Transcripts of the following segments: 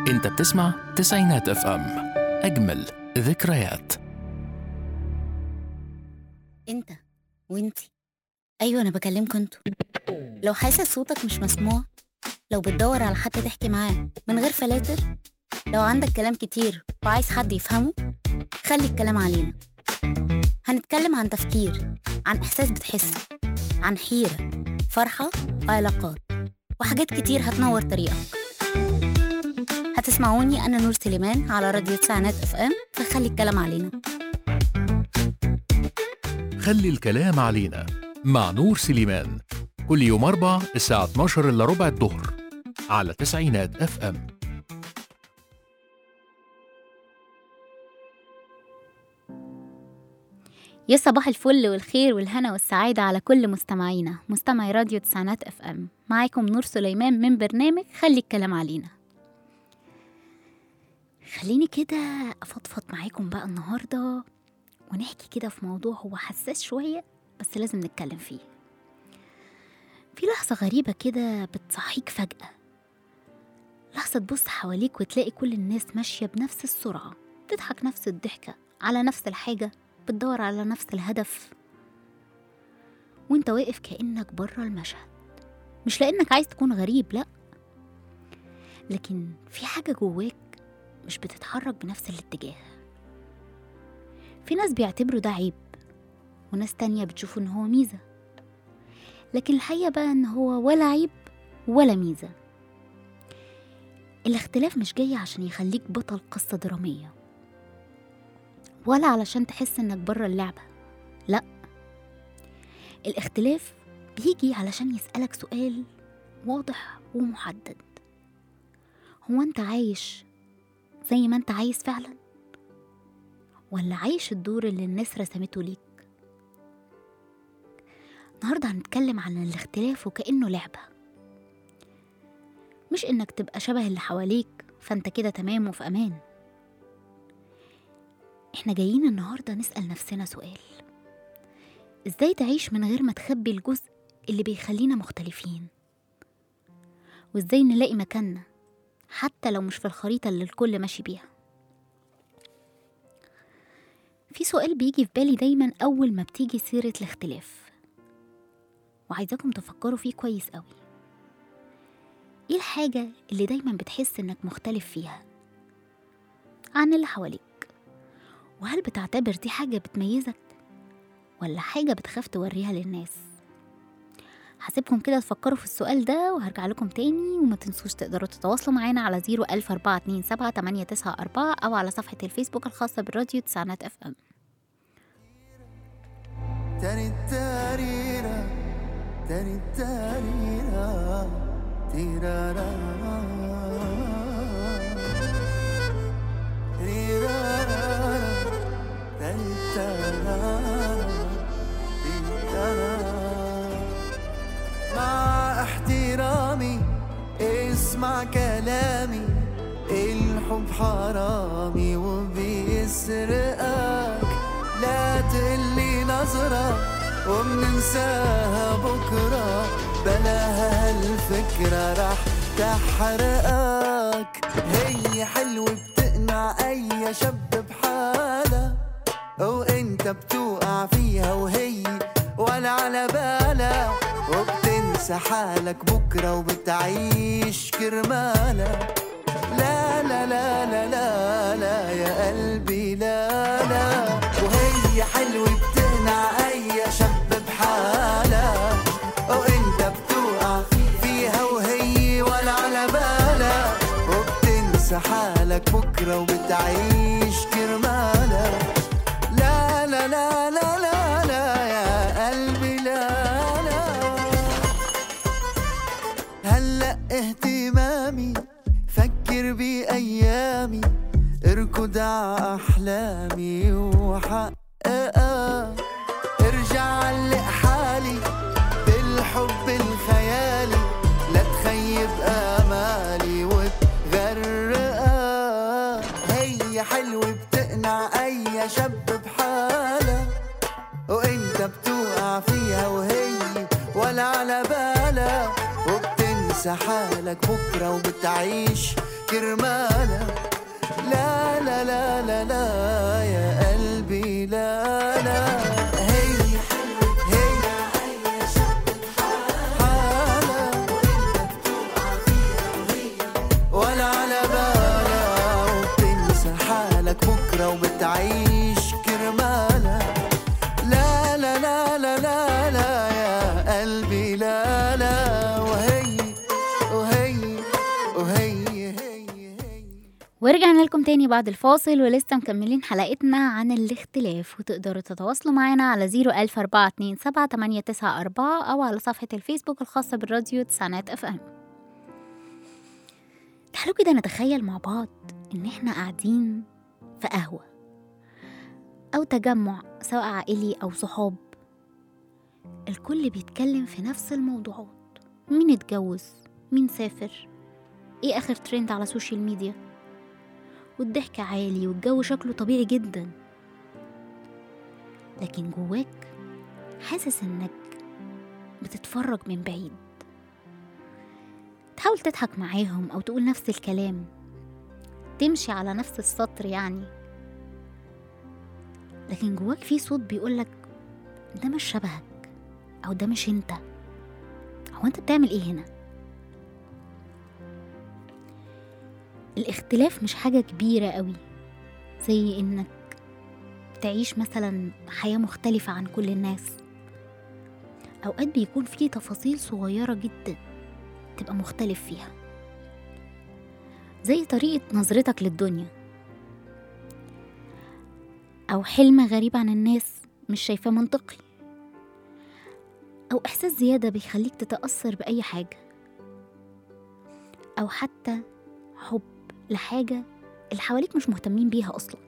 انت بتسمع تسعينات اف ام اجمل ذكريات انت وانتي ايوه انا بكلمكوا انتوا لو حاسس صوتك مش مسموع لو بتدور على حد تحكي معاه من غير فلاتر لو عندك كلام كتير وعايز حد يفهمه خلي الكلام علينا هنتكلم عن تفكير عن احساس بتحسه عن حيره فرحه وعلاقات وحاجات كتير هتنور طريقك هتسمعوني انا نور سليمان على راديو تسعينات اف ام فخلي الكلام علينا خلي الكلام علينا مع نور سليمان كل يوم أربع الساعة 12 إلا ربع الظهر على تسعينات اف ام يا صباح الفل والخير والهنا والسعادة على كل مستمعينا مستمعي راديو تسعينات اف ام معاكم نور سليمان من برنامج خلي الكلام علينا خليني كده أفضفض معاكم بقى النهاردة ونحكي كده في موضوع هو حساس شوية بس لازم نتكلم فيه في لحظة غريبة كده بتصحيك فجأة لحظة تبص حواليك وتلاقي كل الناس ماشية بنفس السرعة تضحك نفس الضحكة على نفس الحاجة بتدور على نفس الهدف وانت واقف كأنك بره المشهد مش لأنك عايز تكون غريب لأ لكن في حاجة جواك مش بتتحرك بنفس الاتجاه في ناس بيعتبروا ده عيب وناس تانية بتشوفه ان هو ميزة لكن الحقيقة بقى ان هو ولا عيب ولا ميزة الاختلاف مش جاي عشان يخليك بطل قصة درامية ولا علشان تحس انك بره اللعبة لا الاختلاف بيجي علشان يسألك سؤال واضح ومحدد هو انت عايش زي ما انت عايز فعلا ولا عايش الدور اللي الناس رسمته ليك النهاردة هنتكلم عن الاختلاف وكأنه لعبة مش انك تبقى شبه اللي حواليك فانت كده تمام وفي امان احنا جايين النهاردة نسأل نفسنا سؤال ازاي تعيش من غير ما تخبي الجزء اللي بيخلينا مختلفين وازاي نلاقي مكاننا حتى لو مش في الخريطة اللي الكل ماشي بيها في سؤال بيجي في بالي دايما أول ما بتيجي سيرة الاختلاف وعايزاكم تفكروا فيه كويس قوي ايه الحاجة اللي دايما بتحس انك مختلف فيها عن اللي حواليك وهل بتعتبر دي حاجة بتميزك ولا حاجة بتخاف توريها للناس هسيبكم كده تفكروا في السؤال ده وهرجع لكم تاني وما تنسوش تقدروا تتواصلوا معانا على 01427 أو على صفحة الفيسبوك الخاصة بالراديو تسعينات اف ام تاني التاريرة تاني التاريرة تيرارا تيرارا تاني التارارا تيرارا مع احترامي اسمع كلامي الحب حرامي وبيسرقك لا تقلي نظرة وبننساها بكرة بلاها هالفكرة رح تحرقك هي حلوة بتقنع أي شاب بحالها وانت بتوقع فيها وهي ولا على بالها وبتنسى حالك بكرة وبتعيش كرمالها لا لا لا لا لا لا يا قلبي لا لا وهي حلوة بتقنع أي شاب بحالها وانت بتوقع فيها وهي ولا على بالها وبتنسى حالك بكرة وبتعيش كرمالها لا لا لا لا لا لا يا قلبي لا لا هلا اهتمامي فكر بأيامي اركض ع أحلامي وحققها ارجع علق حالي بالحب الخيالي لا تخيب آمالي وتغرقها هي حلوة بتقنع أي شاب بحالها وانت بتوقع فيها وهي ولا على بالها وبتنسى حالك بكرة وبتعيش كرمالها لا لا لا لا لا يا قلبي لا لا هي هي حالة ولا على بالها وبتنسى حالك بكرة وبتعيش كرمالها لا لا لا لا لا لا يا قلبي لا لا وهي وهي وهي هي هي ورجعنا لكم تاني بعد الفاصل ولسه مكملين حلقتنا عن الاختلاف وتقدروا تتواصلوا معنا على 004278994 أو على صفحة الفيسبوك الخاصة بالراديو تسعينات اف ام تعالوا كده نتخيل مع بعض إن احنا قاعدين في قهوة أو تجمع سواء عائلي أو صحاب الكل بيتكلم في نفس الموضوعات مين اتجوز مين سافر ايه آخر ترند على السوشيال ميديا والضحك عالي والجو شكله طبيعي جدا لكن جواك حاسس انك بتتفرج من بعيد تحاول تضحك معاهم او تقول نفس الكلام تمشي على نفس السطر يعني لكن جواك في صوت بيقولك ده مش شبهك او ده مش انت هو انت بتعمل ايه هنا الاختلاف مش حاجة كبيرة قوي زي انك تعيش مثلا حياة مختلفة عن كل الناس أوقات بيكون في تفاصيل صغيرة جدا تبقى مختلف فيها زي طريقة نظرتك للدنيا أو حلم غريب عن الناس مش شايفاه منطقي أو إحساس زيادة بيخليك تتأثر بأي حاجة أو حتى حب لحاجة اللي حواليك مش مهتمين بيها أصلا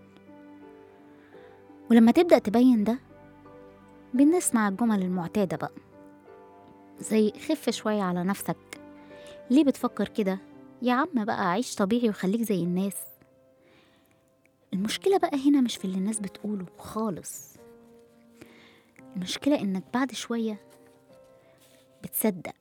ولما تبدأ تبين ده بنسمع الجمل المعتادة بقى زي خف شوية على نفسك ليه بتفكر كده يا عم بقى عيش طبيعي وخليك زي الناس المشكلة بقى هنا مش في اللي الناس بتقوله خالص المشكلة إنك بعد شوية بتصدق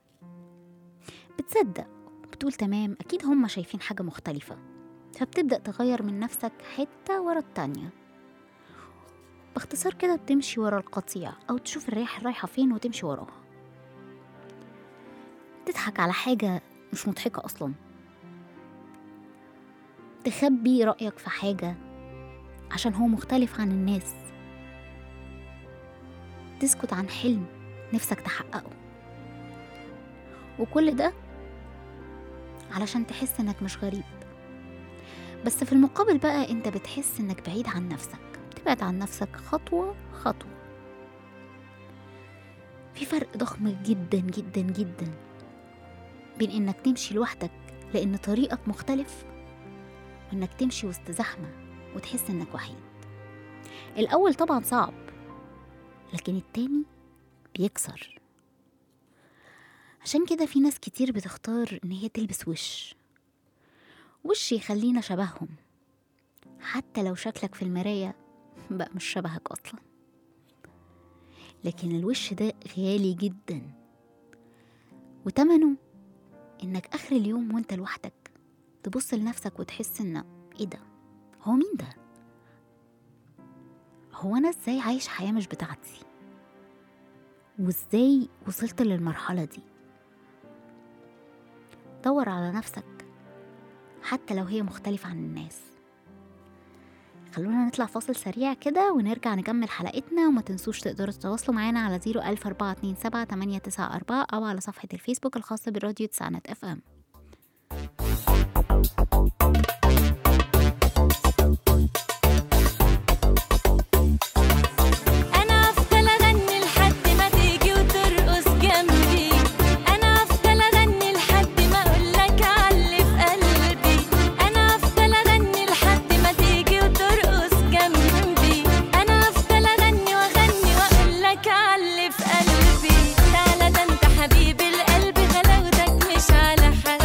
بتصدق بتقول تمام أكيد هما شايفين حاجة مختلفة فبتبدأ تغير من نفسك حتة ورا التانية باختصار كده بتمشي ورا القطيع أو تشوف الريح رايحة فين وتمشي وراها تضحك على حاجة مش مضحكة أصلا تخبي رأيك في حاجة عشان هو مختلف عن الناس تسكت عن حلم نفسك تحققه وكل ده علشان تحس انك مش غريب بس في المقابل بقى انت بتحس انك بعيد عن نفسك بتبعد عن نفسك خطوة خطوة في فرق ضخم جدا جدا جدا بين انك تمشي لوحدك لان طريقك مختلف وانك تمشي وسط زحمة وتحس انك وحيد الاول طبعا صعب لكن التاني بيكسر عشان كده في ناس كتير بتختار ان هي تلبس وش وش يخلينا شبههم حتى لو شكلك في المراية بقى مش شبهك اصلا لكن الوش ده غالي جدا وتمنه انك اخر اليوم وانت لوحدك تبص لنفسك وتحس ان ايه ده هو مين ده هو انا ازاي عايش حياة مش بتاعتي وازاي وصلت للمرحلة دي دور على نفسك حتى لو هي مختلفة عن الناس خلونا نطلع فاصل سريع كده ونرجع نكمل حلقتنا وما تنسوش تقدروا تتواصلوا معانا على 01427 أو على صفحة الفيسبوك الخاصة بالراديو تسعينات اف ام انا افضل اغني لحد ما تيجي وترقص جنبي انا افضل اغني لحد ما اقولك علي في قلبي انا افضل اغني لحد ما تيجي وترقص جنبي انا افضل اغني واغني واقولك علي في قلبي تعالى ده انت حبيب القلب غلاوتك مش على حد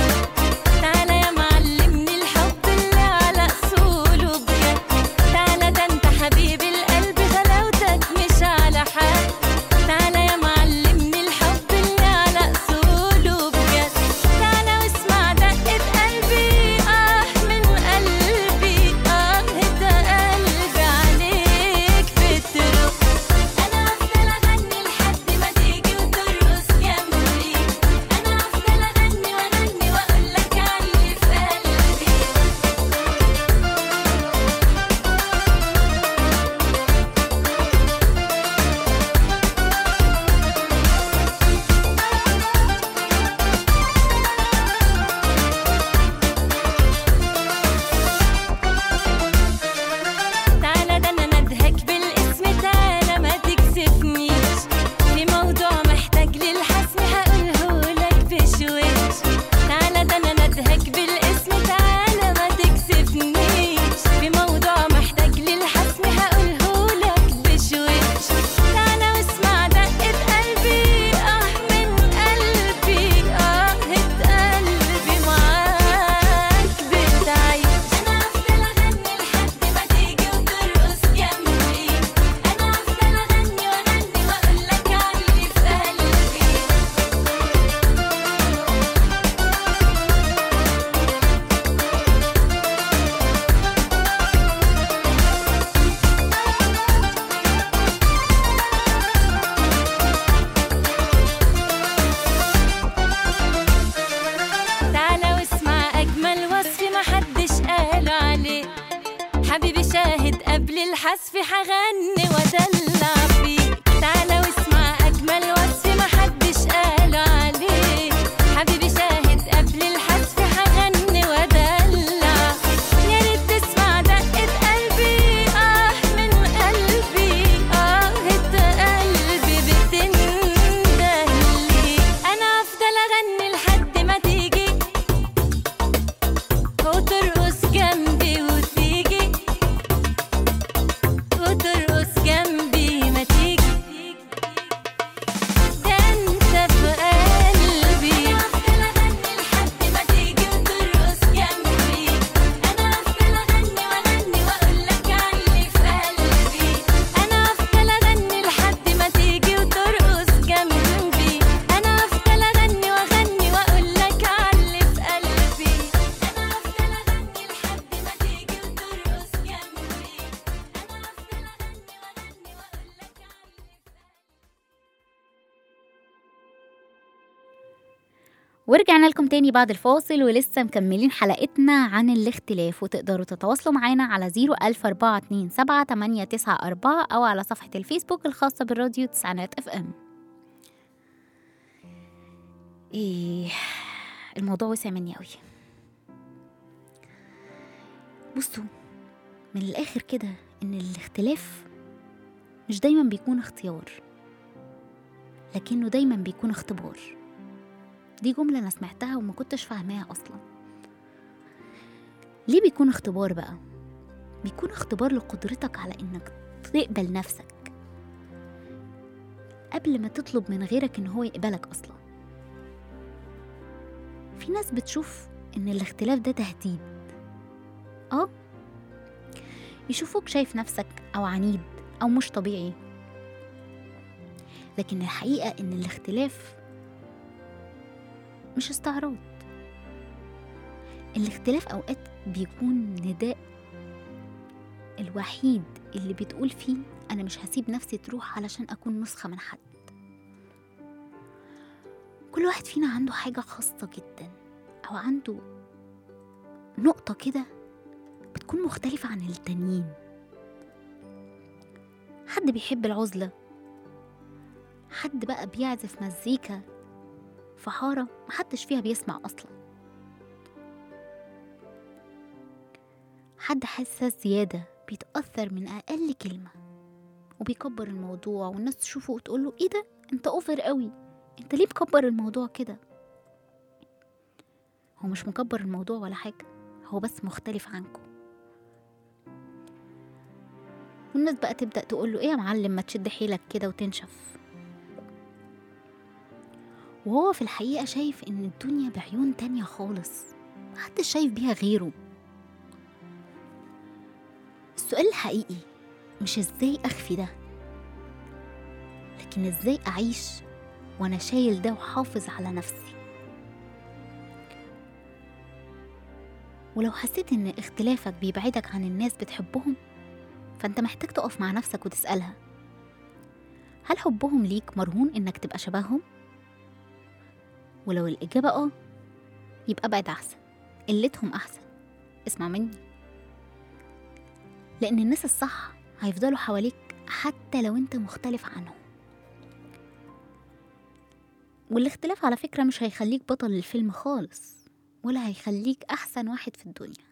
قبل الحذف هغني وادلع فيك تعالى واسمع اجمل وصف محدش قال عليه حبيبي شاهد قبل الحذف هغني وادلع يا ريت تسمع دقة قلبي اه من قلبي اه انت قلبي بتنده لي انا افضل اغني لحد ما تيجي وترقص جنبي وتيجي وترقص جنبي ما تيجي ده انت في قلبي انا افضل اغني لحد ما تيجي وترقص جنبي انا افضل اغني واغني واقول لك علي في قلبي انا افضل اغني لحد ما تيجي وترقص جنبي انا افضل اغني واغني واقول لك علي في قلبي انا افضل اغني لحد ما تيجي وترقص جنبي انا افضل اغني واغني واقول لك علي ورجعنا لكم تاني بعد الفاصل ولسه مكملين حلقتنا عن الاختلاف وتقدروا تتواصلوا معانا على 01427 أو على صفحة الفيسبوك الخاصة بالراديو تسعينات اف ام ايه الموضوع وسع مني قوي بصوا من الآخر كده إن الاختلاف مش دايما بيكون اختيار لكنه دايما بيكون اختبار دي جملة أنا سمعتها وما كنتش فاهماها أصلا ليه بيكون اختبار بقى؟ بيكون اختبار لقدرتك على إنك تقبل نفسك قبل ما تطلب من غيرك إن هو يقبلك أصلا في ناس بتشوف إن الاختلاف ده تهديد آه يشوفوك شايف نفسك أو عنيد أو مش طبيعي لكن الحقيقة إن الاختلاف مش استعراض الاختلاف أوقات بيكون نداء الوحيد اللي بتقول فيه أنا مش هسيب نفسي تروح علشان أكون نسخة من حد كل واحد فينا عنده حاجة خاصة جدا أو عنده نقطة كده بتكون مختلفة عن التانيين حد بيحب العزلة حد بقى بيعزف مزيكا في حارة محدش فيها بيسمع أصلا حد حساس زيادة بيتأثر من أقل كلمة وبيكبر الموضوع والناس تشوفه وتقوله إيه ده أنت أوفر قوي أنت ليه مكبر الموضوع كده هو مش مكبر الموضوع ولا حاجة هو بس مختلف عنكم والناس بقى تبدأ تقوله إيه يا معلم ما تشد حيلك كده وتنشف وهو في الحقيقة شايف إن الدنيا بعيون تانية خالص محدش شايف بيها غيره السؤال الحقيقي مش ازاي أخفي ده لكن ازاي أعيش وأنا شايل ده وحافظ على نفسي ولو حسيت إن اختلافك بيبعدك عن الناس بتحبهم فأنت محتاج تقف مع نفسك وتسألها هل حبهم ليك مرهون إنك تبقى شبههم؟ ولو الإجابة آه يبقى ابعد أحسن قلتهم أحسن اسمع مني لأن الناس الصح هيفضلوا حواليك حتى لو أنت مختلف عنهم والاختلاف على فكرة مش هيخليك بطل الفيلم خالص ولا هيخليك أحسن واحد في الدنيا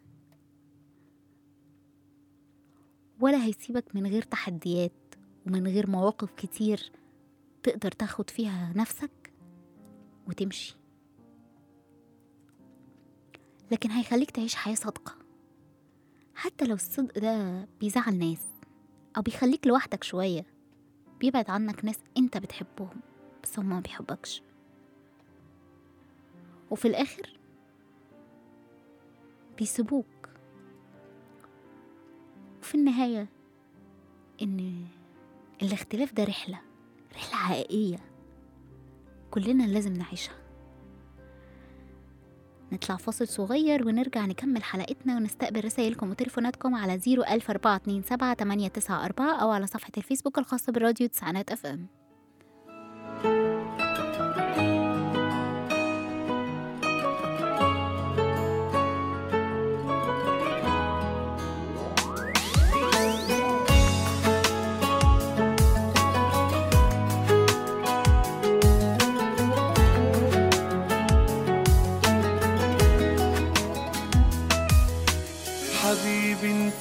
ولا هيسيبك من غير تحديات ومن غير مواقف كتير تقدر تاخد فيها نفسك وتمشي لكن هيخليك تعيش حياة صادقة حتى لو الصدق ده بيزعل ناس أو بيخليك لوحدك شوية بيبعد عنك ناس انت بتحبهم بس هما ما بيحبكش وفي الآخر بيسيبوك وفي النهاية إن الاختلاف ده رحلة رحلة حقيقية كلنا لازم نعيشها نطلع فاصل صغير ونرجع نكمل حلقتنا ونستقبل رسائلكم وتليفوناتكم على 01427 أو على صفحة الفيسبوك الخاصة بالراديو تسعينات اف ام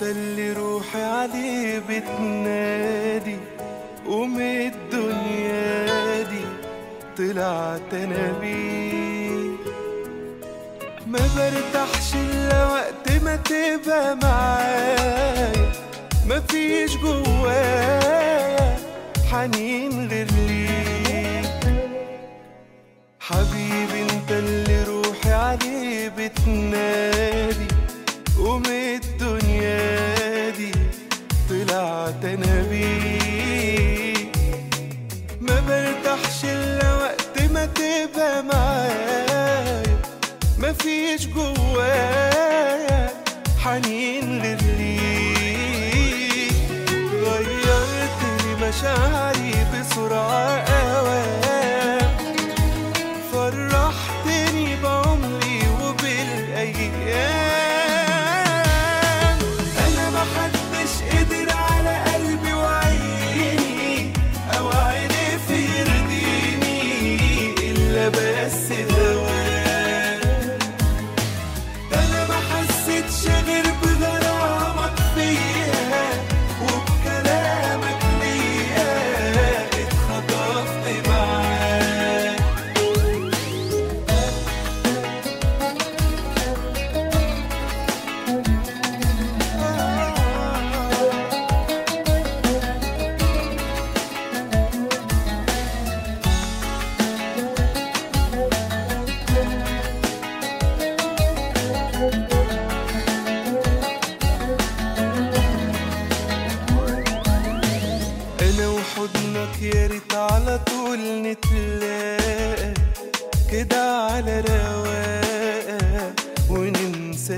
اللي روحي عليه بتنادي قوم الدنيا دي طلعت انا بيه ما برتاحش الا وقت ما تبقى معايا مفيش جوايا حنين غير ليك حبيبي انت اللي روحي عليه بتنادي قوم الدنيا دي طلعت انا بيك ما برتاحش الا وقت ما تبقى معايا مفيش جوايا حنين غير ليك غيرت لي مشاعري بسرعة أوام فرحتني بعمري وبالأيام أنا محدش قدر على قلبي وعيني أو عيني في يرضيني إلا بس دوام أنا ما حسيتش غير بغرامك فيها وبكلامك ليا اتخطفت معاك انا وحضنك يا ريت على طول نتلاقى كده على رواقه وننسى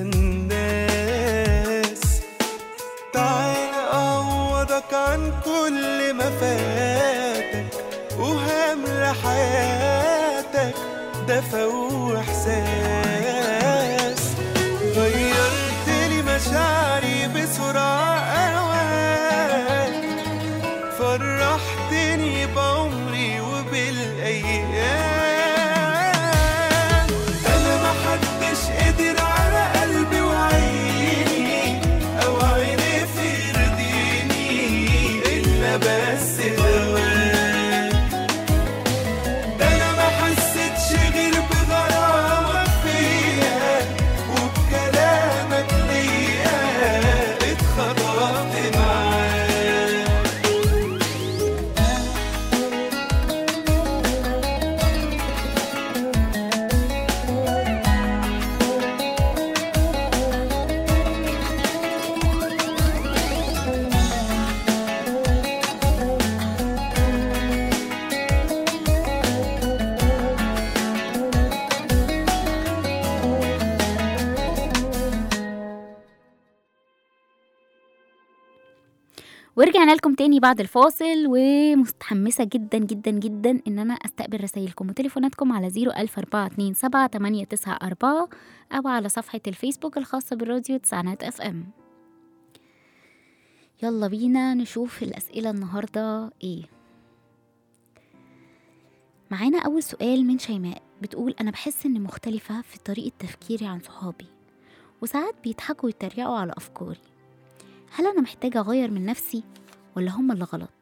الناس تعال اعوضك عن كل ما فاتك وهملى حياتك دفى واحساس غيرت لي مشاعري بسرعه اوقات فرحتني بعمري وبالأيام أنا محدش قدر على قلبي وعيني أو عيني في يرضيني إلا بس دوام ده أنا ما حسيتش غير بغرامك فيا وبكلامك ليا اتخطفت معاك ورجعنا لكم تاني بعد الفاصل ومتحمسة جدا جدا جدا ان انا استقبل رسايلكم وتليفوناتكم على 00427 او على صفحة الفيسبوك الخاصة بالراديو تسعينات اف ام يلا بينا نشوف الاسئلة النهاردة ايه معانا اول سؤال من شيماء بتقول انا بحس اني مختلفة في طريقة تفكيري عن صحابي وساعات بيضحكوا ويتريقوا على افكاري هل أنا محتاجة أغير من نفسي ولا هما اللي غلط؟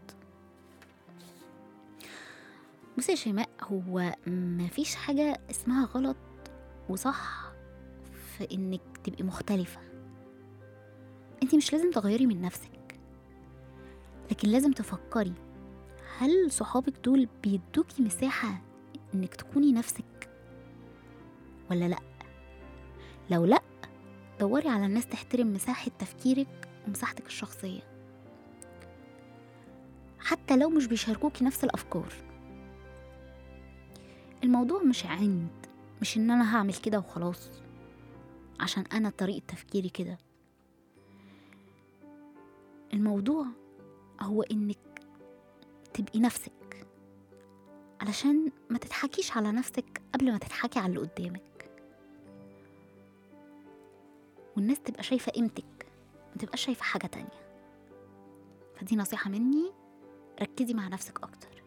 بصي يا شيماء هو مفيش حاجة اسمها غلط وصح في إنك تبقي مختلفة انت مش لازم تغيري من نفسك لكن لازم تفكري هل صحابك دول بيدوكي مساحة إنك تكوني نفسك ولا لأ؟ لو لأ دوري على الناس تحترم مساحة تفكيرك ومساحتك الشخصية حتى لو مش بيشاركوكي نفس الأفكار الموضوع مش عند مش إن أنا هعمل كده وخلاص عشان أنا طريقة تفكيري كده الموضوع هو إنك تبقي نفسك علشان ما تضحكيش على نفسك قبل ما تضحكي على اللي قدامك والناس تبقى شايفة قيمتك ما تبقاش شايفة حاجة تانية فدي نصيحة مني ركزي مع نفسك أكتر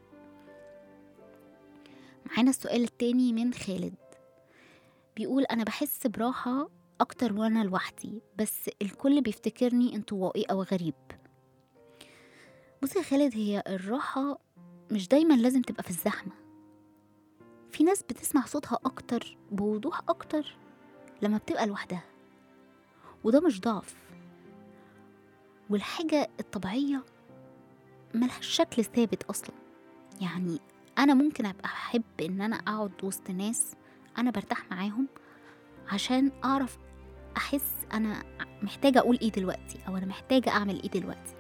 معانا السؤال التاني من خالد بيقول أنا بحس براحة اكتر وانا لوحدي بس الكل بيفتكرني انطوائي او غريب بصي يا خالد هي الراحة مش دايما لازم تبقى في الزحمة في ناس بتسمع صوتها اكتر بوضوح اكتر لما بتبقى لوحدها وده مش ضعف والحاجة الطبيعية ملهاش شكل ثابت أصلا يعني أنا ممكن أبقى أحب إن أنا أقعد وسط ناس أنا برتاح معاهم عشان أعرف أحس أنا محتاجة أقول إيه دلوقتي أو أنا محتاجة أعمل إيه دلوقتي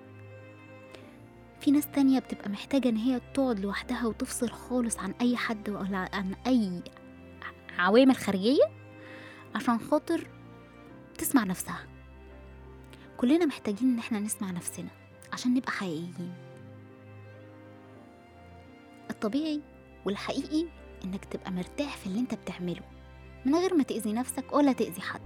في ناس تانية بتبقى محتاجة إن هي تقعد لوحدها وتفصل خالص عن أي حد ولا عن أي عوامل خارجية عشان خاطر تسمع نفسها كلنا محتاجين ان احنا نسمع نفسنا عشان نبقى حقيقيين الطبيعي والحقيقي انك تبقى مرتاح في اللي انت بتعمله من غير ما تأذي نفسك ولا تأذي حد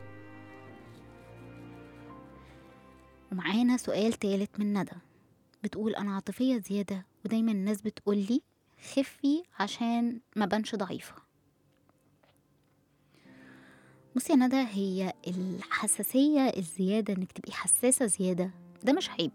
ومعانا سؤال تالت من ندى بتقول انا عاطفية زيادة ودايما الناس بتقولي خفي عشان ما بنش ضعيفة بصي يا ندى هي الحساسية الزيادة انك تبقي حساسة زيادة ده مش عيب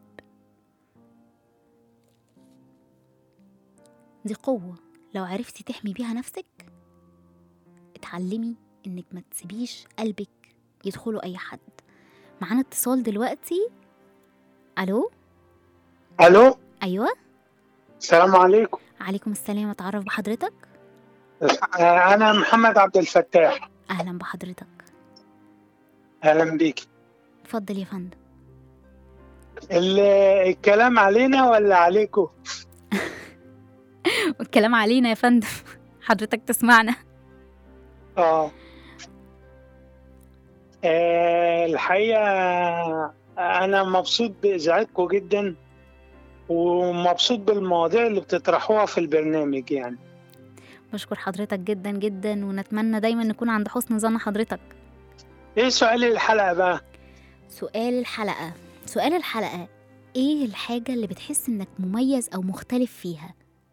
دي قوة لو عرفتي تحمي بيها نفسك اتعلمي انك ما تسيبيش قلبك يدخله اي حد معانا اتصال دلوقتي الو الو ايوه السلام عليكم عليكم السلام اتعرف بحضرتك آه، انا محمد عبد الفتاح اهلا بحضرتك اهلا بيك اتفضل يا فندم ال- الكلام علينا ولا عليكم والكلام علينا يا فندم حضرتك تسمعنا اه آه، الحقيقه انا مبسوط باذاعتكم جدا ومبسوط بالمواضيع اللي بتطرحوها في البرنامج يعني بشكر حضرتك جدا جدا ونتمنى دايما نكون عند حسن ظن حضرتك ايه سؤال الحلقه بقى سؤال الحلقة سؤال الحلقة ايه الحاجة اللي بتحس انك مميز او مختلف فيها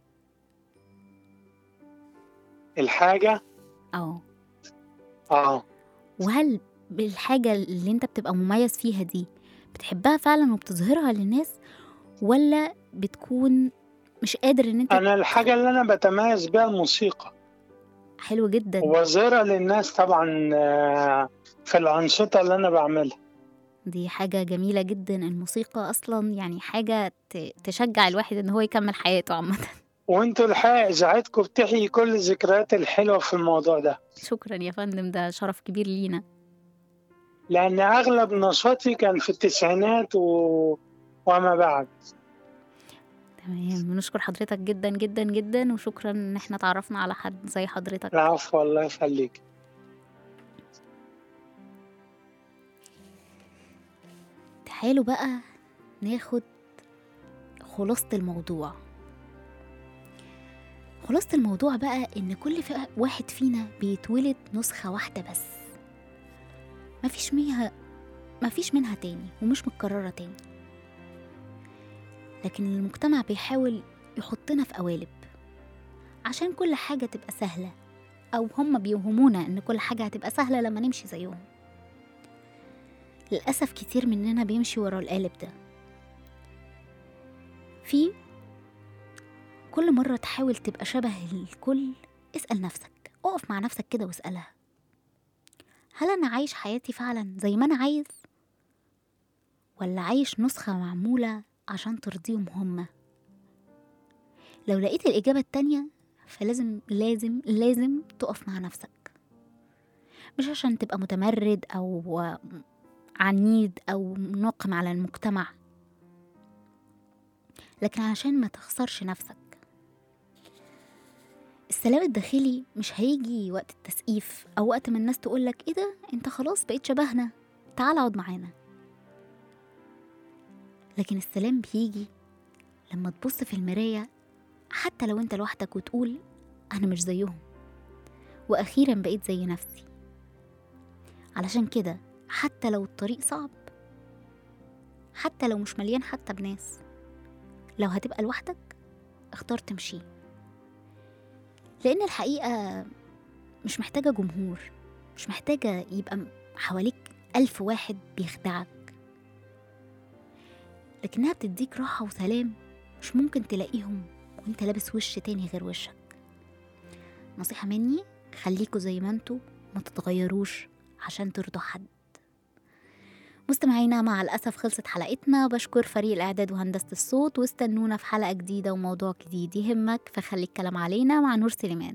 الحاجه اه اه وهل بالحاجة اللي انت بتبقى مميز فيها دي بتحبها فعلا وبتظهرها للناس ولا بتكون مش قادر ان انت انا الحاجه اللي انا بتميز بيها الموسيقى حلو جدا وظاهره للناس طبعا آه، في الانشطه اللي انا بعملها دي حاجة جميلة جدا الموسيقى اصلا يعني حاجة ت- تشجع الواحد ان هو يكمل حياته عامة وانتوا الحقيقه اذاعتكم بتحيي كل الذكريات الحلوه في الموضوع ده شكرا يا فندم ده شرف كبير لينا لان اغلب نشاطي كان في التسعينات و... وما بعد تمام بنشكر حضرتك جدا جدا جدا وشكرا ان احنا تعرفنا على حد زي حضرتك العفو الله يخليك تعالوا بقى ناخد خلاصة الموضوع خلاصة الموضوع بقى إن كل ف- واحد فينا بيتولد نسخة واحدة بس مفيش منها مفيش منها تاني ومش متكررة تاني لكن المجتمع بيحاول يحطنا في قوالب عشان كل حاجة تبقى سهلة أو هم بيوهمونا إن كل حاجة هتبقى سهلة لما نمشي زيهم للأسف كتير مننا بيمشي ورا القالب ده في كل مرة تحاول تبقى شبه الكل اسأل نفسك اقف مع نفسك كده واسألها هل أنا عايش حياتي فعلا زي ما أنا عايز ولا عايش نسخة معمولة عشان ترضيهم هما لو لقيت الإجابة التانية فلازم لازم لازم تقف مع نفسك مش عشان تبقى متمرد أو عنيد أو ناقم على المجتمع لكن عشان ما تخسرش نفسك السلام الداخلي مش هيجي وقت التسقيف أو وقت ما الناس تقولك إيه ده أنت خلاص بقيت شبهنا تعال اقعد معانا لكن السلام بيجي لما تبص في المراية حتى لو انت لوحدك وتقول أنا مش زيهم وأخيرا بقيت زي نفسي علشان كده حتى لو الطريق صعب حتى لو مش مليان حتى بناس لو هتبقى لوحدك اختار تمشي لأن الحقيقة مش محتاجة جمهور مش محتاجة يبقى م- حواليك ألف واحد بيخدعك لكنها بتديك راحة وسلام مش ممكن تلاقيهم وانت لابس وش تاني غير وشك نصيحة مني خليكوا زي ما انتوا ما تتغيروش عشان ترضوا حد مستمعينا مع الأسف خلصت حلقتنا بشكر فريق الإعداد وهندسة الصوت واستنونا في حلقة جديدة وموضوع جديد يهمك فخلي الكلام علينا مع نور سليمان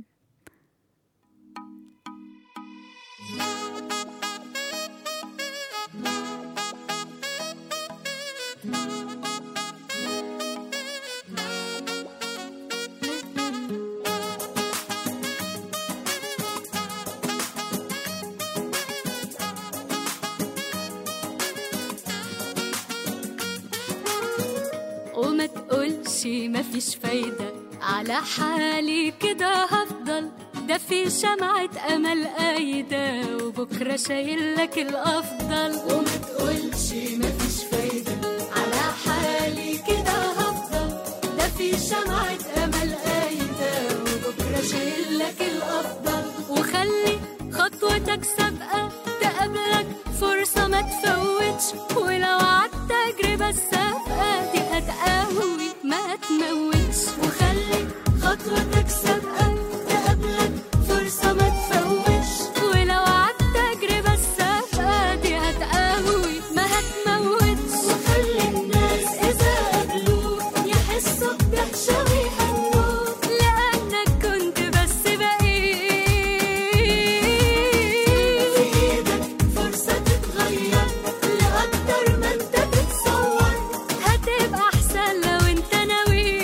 وما تقولش مفيش فايدة على حالي كده هفضل ده في شمعة أمل قايدة وبكرة شايل لك الأفضل وما تقولش مفيش فايدة على حالي كده هفضل ده في شمعة أمل قايدة وبكرة شايل لك الأفضل وخلي خطوتك سابقة تقابلك فرصة ما تفوتش ولو عدت تجربة السابقة دي هتقوي ما تموتش وخلي خطوتك سابقة تقابلك فرصة ما تفوتش ولو عدت تجربة السابقة دي هتقوي ما هتموتش وخلي الناس إذا قابلوك يحسوا بدهشة ويهنوك لأنك كنت بس بقيت في إيدك فرصة تتغير لأكتر ما أنت تتصور هتبقى أحسن لو أنت ناوي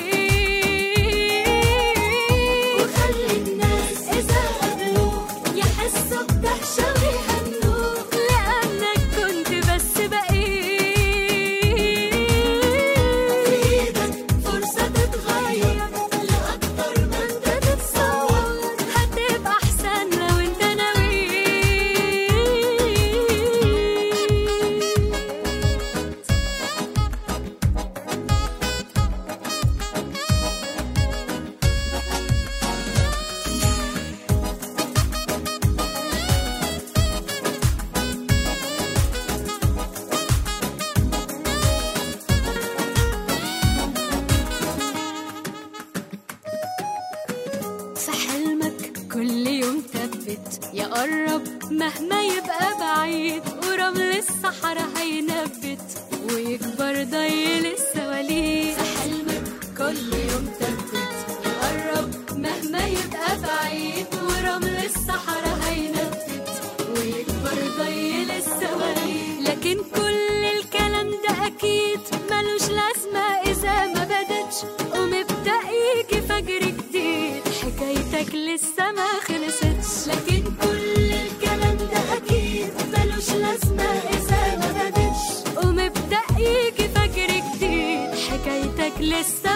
وخلي الناس إذا قابلوك يحسوا بدهشة ويهنوك لأنك كنت بس بقيت في إيدك فرصة تتغير لأكتر ما أنت تتصور هتبقى أحسن لو أنت ناوي في حلمك كل يوم ثبت يقرب مهما يبقى بعيد ورمل الصحراء هينبت ويكبر ضيل السواليف في حلمك كل يوم ثبت يقرب مهما يبقى بعيد ورمل الصحراء هينبت ويكبر ضيل السواليف لكن كل الكلام ده اكيد ملوش لازمه اذا ما بدتش ومبدا يجي فجر جديد حكايتك لسه ما خلصتش لكن كل الكلام ده اكيد ملوش لازمه اذا ما بدتش ومبدا يجي فجر جديد حكايتك لسه